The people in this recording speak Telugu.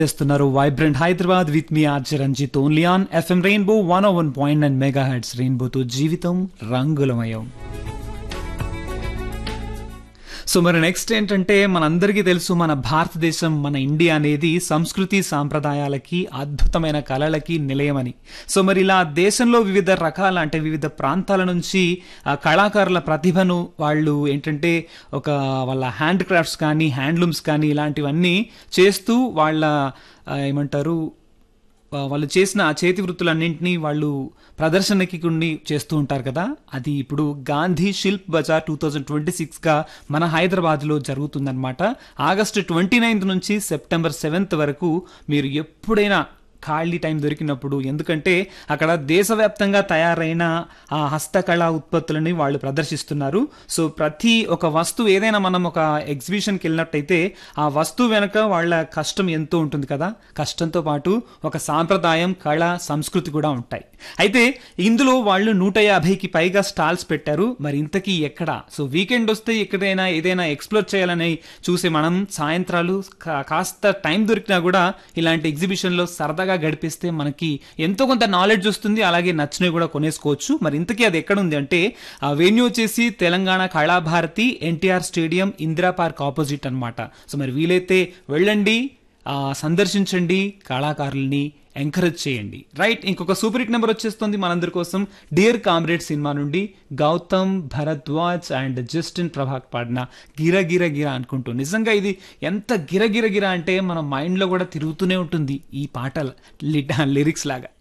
చేస్తున్నారు vibrant Hyderabad with me R Chiranjit only on FM rainbow one O one point nine mega heads రెయిన్బోతో జీవితం రంగులమయం సో మరి నెక్స్ట్ ఏంటంటే మనందరికీ తెలుసు మన భారతదేశం మన ఇండియా అనేది సంస్కృతి సాంప్రదాయాలకి అద్భుతమైన కళలకి నిలయమని సో మరి ఇలా దేశంలో వివిధ రకాల అంటే వివిధ ప్రాంతాల నుంచి ఆ కళాకారుల ప్రతిభను వాళ్ళు ఏంటంటే ఒక వాళ్ళ హ్యాండ్ క్రాఫ్ట్స్ కానీ హ్యాండ్లూమ్స్ కానీ ఇలాంటివన్నీ చేస్తూ వాళ్ళ ఆ, ఏమంటారు వా- వాళ్ళు చేసిన ఆ చేతి వృత్తులన్నింటినీ వాళ్ళు ప్రదర్శనకి కొన్ని చేస్తూ ఉంటారు కదా అది ఇప్పుడు Gandhi Shilp Bazaar two thousand twenty సిక్స్గా మన హైదరాబాద్లో జరుగుతుందన్నమాట ఆగస్టు ట్వంటీ నైన్త్ నుంచి సెప్టెంబర్ సెవెంత్ వరకు మీరు ఎప్పుడైనా ఖాళీ టైం దొరికినప్పుడు ఎందుకంటే అక్కడ దేశవ్యాప్తంగా తయారైన ఆ హస్తకళా ఉత్పత్తులని వాళ్ళు ప్రదర్శిస్తున్నారు సో ప్రతి ఒక వస్తువు ఏదైనా మనం ఒక ఎగ్జిబిషన్కి వెళ్ళినట్టయితే ఆ వస్తువు వెనక వాళ్ళ కష్టం ఎంతో ఉంటుంది కదా కష్టంతో పాటు ఒక సాంప్రదాయం కళ సంస్కృతి కూడా ఉంటాయి అయితే ఇందులో వాళ్ళు నూట యాభైకి పైగా స్టాల్స్ పెట్టారు మరి ఇంతకీ ఎక్కడ సో వీకెండ్ వస్తే ఎక్కడైనా ఏదైనా ఎక్స్ప్లోర్ చేయాలని చూసే మనం సాయంత్రాలు కా- కాస్త టైం దొరికినా కూడా ఇలాంటి ఎగ్జిబిషన్లో సరదాగా గడిపిస్తే మనకి ఎంతో కొంత నాలెడ్జ్ వస్తుంది అలాగే నచ్చినవి కూడా కొనేసుకోవచ్చు మరి ఇంతకీ అది ఎక్కడ ఉంది అంటే ఆ వెన్యూ వచ్చేసి Telangana Kalabharathi NTR stadium Indira park opposite అన్నమాట సో మరి వీలైతే వెళ్ళండి ఆ, సందర్శించండి కళాకారుల్ని ఎంకరేజ్ చేయండి రైట్ ఇంకొక సూపర్ హిట్ నెంబర్ వచ్చేస్తుంది మనందరి కోసం డియర్ కామ్రేడ్ సినిమా నుండి గౌతమ్ భరద్వాజ్ అండ్ జస్టిన్ ప్రభాక్ పాడిన గిర గిర గిర అనుకుంటూ నిజంగా ఇది ఎంత గిర గిర గిర అంటే మన మైండ్లో కూడా తిరుగుతూనే ఉంటుంది ఈ పాట లిరిక్స్ లాగా